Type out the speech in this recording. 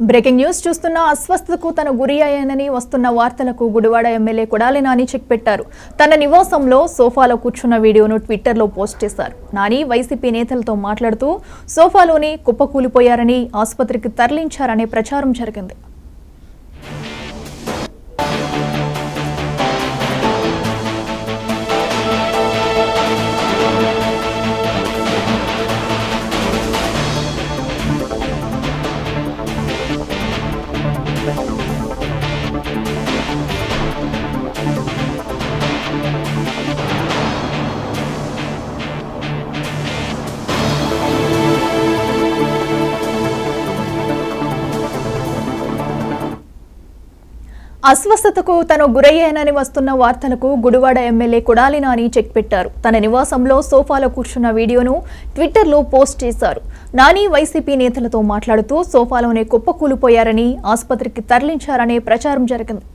breaking news చూస్తున్న అస్వస్థతకు తన గురి అయ్యానని వస్తున్న వార్తలకు గుడివాడ ఎమ్మెల్యే కొడాలి నాని చెక్ పెట్టారు తన నివాసంలో సోఫాలో కూర్చున్న వీడియోను ట్విట్టర్లో పోస్ట్ చేశారు నాని వైసీపీ నేతలతో మాట్లాడుతూ సోఫాలోని కుప్పకూలిపోయారని ఆసుపత్రికి తరలించారనే ప్రచారం జరిగింది అస్వస్థతకు తను గురయ్యానని వస్తున్న వార్తలకు గుడివాడ ఎమ్మెల్యే కొడాలి నాని చెక్ పెట్టారు తన నివాసంలో సోఫాలో కూర్చున్న వీడియోను ట్విట్టర్లో పోస్ట్ చేశారు నాని వైసీపీ నేతలతో మాట్లాడుతూ సోఫాలోనే కుప్పకూలిపోయారని ఆసుపత్రికి తరలించారనే ప్రచారం జరిగింది